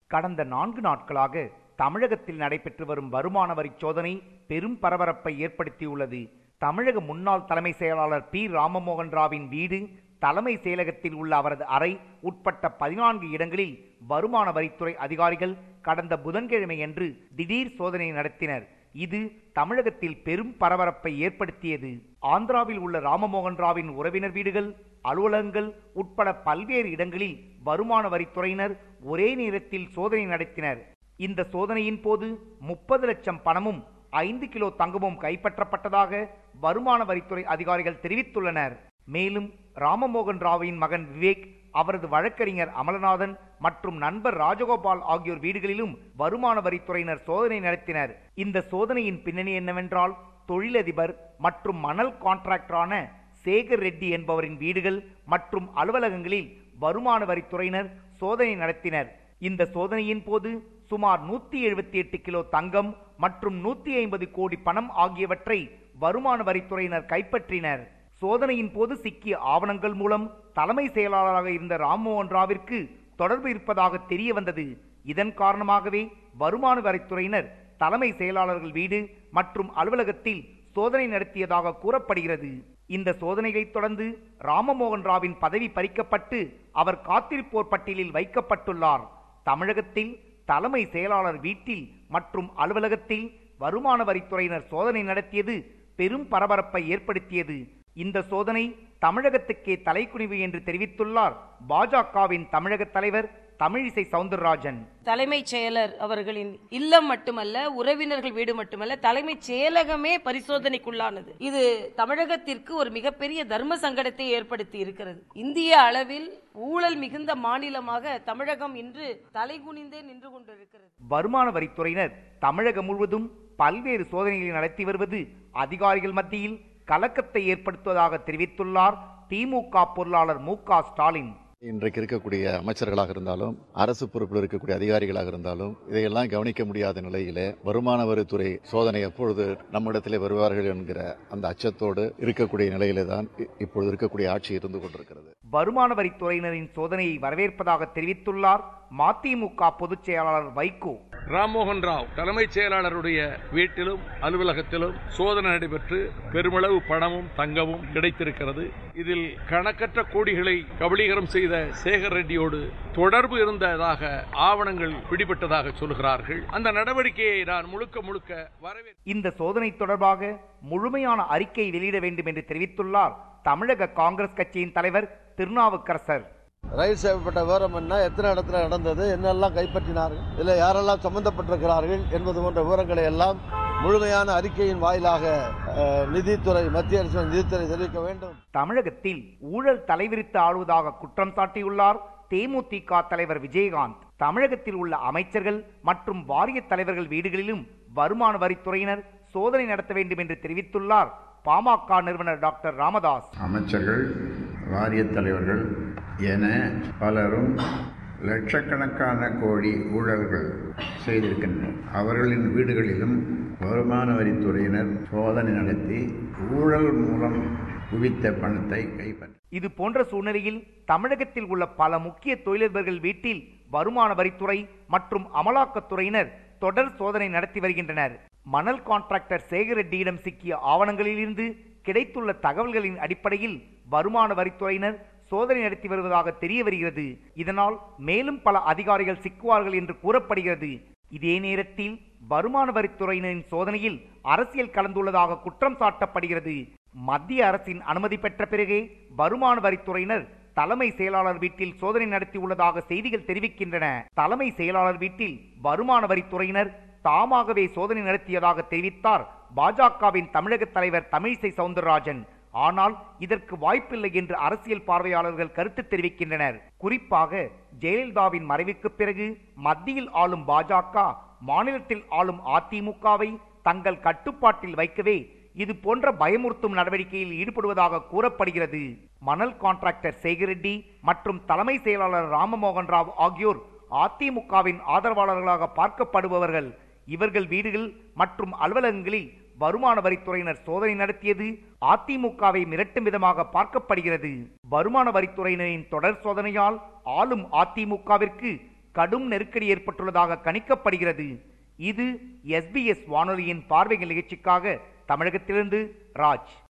கடந்த நான்கு நாட்களாக தமிழகத்தில் நடைபெற்று வரும் வருமான வரி சோதனை பெரும் பரபரப்பை ஏற்படுத்தியுள்ளது தமிழக முன்னாள் தலைமை செயலாளர் பி ராமமோகன் ராவின் வீடு தலைமை செயலகத்தில் உள்ள அவரது அறை உட்பட்ட பதினான்கு இடங்களில் வருமான வரித்துறை அதிகாரிகள் கடந்த புதன்கிழமையன்று திடீர் சோதனை நடத்தினர் இது தமிழகத்தில் பெரும் பரபரப்பை ஏற்படுத்தியது ஆந்திராவில் உள்ள ராமமோகன் ராவின் உறவினர் வீடுகள் அலுவலகங்கள் உட்பட பல்வேறு இடங்களில் வருமான வரித்துறையினர் ஒரே நேரத்தில் சோதனை நடத்தினர் இந்த சோதனையின் போது முப்பது லட்சம் பணமும் ஐந்து கிலோ தங்கமும் கைப்பற்றப்பட்டதாக வருமான வரித்துறை அதிகாரிகள் தெரிவித்துள்ளனர் மேலும் ராமமோகன் ராவின் மகன் விவேக் அவரது வழக்கறிஞர் அமலநாதன் மற்றும் நண்பர் ராஜகோபால் ஆகியோர் வீடுகளிலும் வருமான வரித்துறையினர் சோதனை நடத்தினர் இந்த சோதனையின் பின்னணி என்னவென்றால் தொழிலதிபர் மற்றும் மணல் கான்ட்ராக்டரான சேகர் ரெட்டி என்பவரின் வீடுகள் மற்றும் அலுவலகங்களில் வருமான வரித்துறையினர் சோதனை நடத்தினர் இந்த சோதனையின் போது சுமார் நூத்தி எழுபத்தி எட்டு கிலோ தங்கம் மற்றும் நூத்தி ஐம்பது கோடி பணம் ஆகியவற்றை வருமான வரித்துறையினர் கைப்பற்றினர் சோதனையின் போது சிக்கிய ஆவணங்கள் மூலம் தலைமை செயலாளராக இருந்த ராம்மோகன் ராவிற்கு தொடர்பு இருப்பதாக தெரிய வந்தது இதன் காரணமாகவே வருமான வரித்துறையினர் தலைமை செயலாளர்கள் வீடு மற்றும் அலுவலகத்தில் சோதனை நடத்தியதாக கூறப்படுகிறது இந்த சோதனையைத் தொடர்ந்து ராமமோகன் ராவின் பதவி பறிக்கப்பட்டு அவர் காத்திருப்போர் பட்டியலில் வைக்கப்பட்டுள்ளார் தமிழகத்தில் தலைமை செயலாளர் வீட்டில் மற்றும் அலுவலகத்தில் வருமான வரித்துறையினர் சோதனை நடத்தியது பெரும் பரபரப்பை ஏற்படுத்தியது இந்த சோதனை தமிழகத்துக்கே தலைக்குனிவு என்று தெரிவித்துள்ளார் பாஜகவின் தமிழக தலைவர் தமிழிசை சவுந்தரராஜன் தலைமைச் செயலர் அவர்களின் இல்லம் மட்டுமல்ல உறவினர்கள் வீடு மட்டுமல்ல தலைமைச் செயலகமே பரிசோதனைக்குள்ளானது இது தமிழகத்திற்கு ஒரு மிகப்பெரிய தர்ம சங்கடத்தை ஏற்படுத்தி இருக்கிறது இந்திய அளவில் ஊழல் மிகுந்த மாநிலமாக தமிழகம் இன்று தலைகுனிந்தே நின்று கொண்டிருக்கிறது வருமான வரித்துறையினர் தமிழகம் முழுவதும் பல்வேறு சோதனைகளை நடத்தி வருவது அதிகாரிகள் மத்தியில் கலக்கத்தை ஏற்படுத்துவதாக தெரிவித்துள்ளார் திமுக பொருளாளர் மு க ஸ்டாலின் இன்றைக்கு இருக்கக்கூடிய அமைச்சர்களாக இருந்தாலும் அரசு பொறுப்பில் இருக்கக்கூடிய அதிகாரிகளாக இருந்தாலும் இதையெல்லாம் கவனிக்க முடியாத நிலையிலே வருமான வரித்துறை சோதனை எப்பொழுது நம்மிடத்திலே வருவார்கள் என்கிற அந்த அச்சத்தோடு இருக்கக்கூடிய நிலையிலே தான் இ- இப்பொழுது இருக்கக்கூடிய ஆட்சி இருந்து கொண்டிருக்கிறது வருமான வரித்துறையினரின் சோதனையை வரவேற்பதாக தெரிவித்துள்ளார் மதிமுக பொதுச் செயலாளர் வைகோ ராம்மோகன் ராவ் தலைமைச் செயலாளருடைய வீட்டிலும் அலுவலகத்திலும் சோதனை நடைபெற்று பெருமளவு பணமும் தங்கமும் கிடைத்திருக்கிறது இதில் கணக்கற்ற கோடிகளை கபலீகரம் செய்த சேகர் ரெட்டியோடு தொடர்பு இருந்ததாக ஆவணங்கள் பிடிபட்டதாக சொல்கிறார்கள் அந்த நடவடிக்கையை நான் முழுக்க முழுக்க வரவேற்கிறேன் இந்த சோதனை தொடர்பாக முழுமையான அறிக்கை வெளியிட வேண்டும் என்று தெரிவித்துள்ளார் தமிழக காங்கிரஸ் கட்சியின் தலைவர் திருநாவுக்கரசர் ரயில் செய்யப்பட்ட விவரம் என்ன எத்தனை இடத்துல நடந்தது என்னெல்லாம் கைப்பற்றினார்கள் இதில் யாரெல்லாம் சம்பந்தப்பட்டிருக்கிறார்கள் என்பது போன்ற விவரங்களை எல்லாம் முழுமையான அறிக்கையின் வாயிலாக அஹ், நிதித்துறை மத்திய அரசு நிதித்துறை தெரிவிக்க வேண்டும் தமிழகத்தில் ஊழல் தலைவிரித்து ஆளுவதாக குற்றம் சாட்டியுள்ளார் தேமுதிக தலைவர் விஜயகாந்த் தமிழகத்தில் உள்ள அமைச்சர்கள் மற்றும் வாரிய தலைவர்கள் வீடுகளிலும் வருமான வரித்துறையினர் சோதனை நடத்த வேண்டும் என்று தெரிவித்துள்ளார் பாமக நிறுவனர் டாக்டர் ராமதாஸ் அமைச்சர்கள் வாரியத் தலைவர்கள் என பலரும் லட்சக்கணக்கான கோடி ஊழல்கள் செய்திருக்கின்றனர் அவர்களின் வீடுகளிலும் வருமான வரித்துறையினர் சோதனை நடத்தி ஊழல் மூலம் குவித்த பணத்தை கைப்பற்ற இது போன்ற சூழ்நிலையில் தமிழகத்தில் உள்ள பல முக்கிய தொழிலதிபர்கள் வீட்டில் வருமான வரித்துறை மற்றும் அமலாக்கத்துறையினர் தொடர் சோதனை நடத்தி வருகின்றனர் மணல் கான்ட்ராக்டர் சேகர் ரெட்டியிடம் சிக்கிய ஆவணங்களிலிருந்து கிடைத்துள்ள தகவல்களின் அடிப்படையில் வருமான வரித்துறையினர் சோதனை நடத்தி வருவதாக தெரிய வருகிறது இதனால் மேலும் பல அதிகாரிகள் சிக்குவார்கள் என்று கூறப்படுகிறது இதே நேரத்தில் வருமான வரித்துறையினரின் சோதனையில் அரசியல் கலந்துள்ளதாக குற்றம் சாட்டப்படுகிறது மத்திய அரசின் அனுமதி பெற்ற பிறகே வருமான வரித்துறையினர் தலைமை செயலாளர் வீட்டில் சோதனை நடத்தியுள்ளதாக செய்திகள் தெரிவிக்கின்றன தலைமை செயலாளர் வீட்டில் வருமான வரித்துறையினர் தாமாகவே சோதனை நடத்தியதாக தெரிவித்தார் பாஜகவின் தமிழக தலைவர் தமிழிசை சவுந்தரராஜன் ஆனால் இதற்கு வாய்ப்பில்லை என்று அரசியல் பார்வையாளர்கள் கருத்து தெரிவிக்கின்றனர் குறிப்பாக ஜெயலலிதாவின் மறைவுக்கு பிறகு மத்தியில் ஆளும் பாஜக மாநிலத்தில் ஆளும் அதிமுகவை தங்கள் கட்டுப்பாட்டில் வைக்கவே இது போன்ற பயமுறுத்தும் நடவடிக்கையில் ஈடுபடுவதாக கூறப்படுகிறது மணல் கான்ட்ராக்டர் சேகரெட்டி மற்றும் தலைமை செயலாளர் ராமமோகன் ராவ் ஆகியோர் அதிமுகவின் ஆதரவாளர்களாக பார்க்கப்படுபவர்கள் இவர்கள் வீடுகள் மற்றும் அலுவலகங்களில் வருமான வரித்துறையினர் சோதனை நடத்தியது அதிமுகவை மிரட்டும் விதமாக பார்க்கப்படுகிறது வருமான வரித்துறையினரின் தொடர் சோதனையால் ஆளும் அதிமுகவிற்கு கடும் நெருக்கடி ஏற்பட்டுள்ளதாக கணிக்கப்படுகிறது இது எஸ்பிஎஸ் வானொலியின் பார்வைகள் நிகழ்ச்சிக்காக தமிழகத்திலிருந்து ராஜ்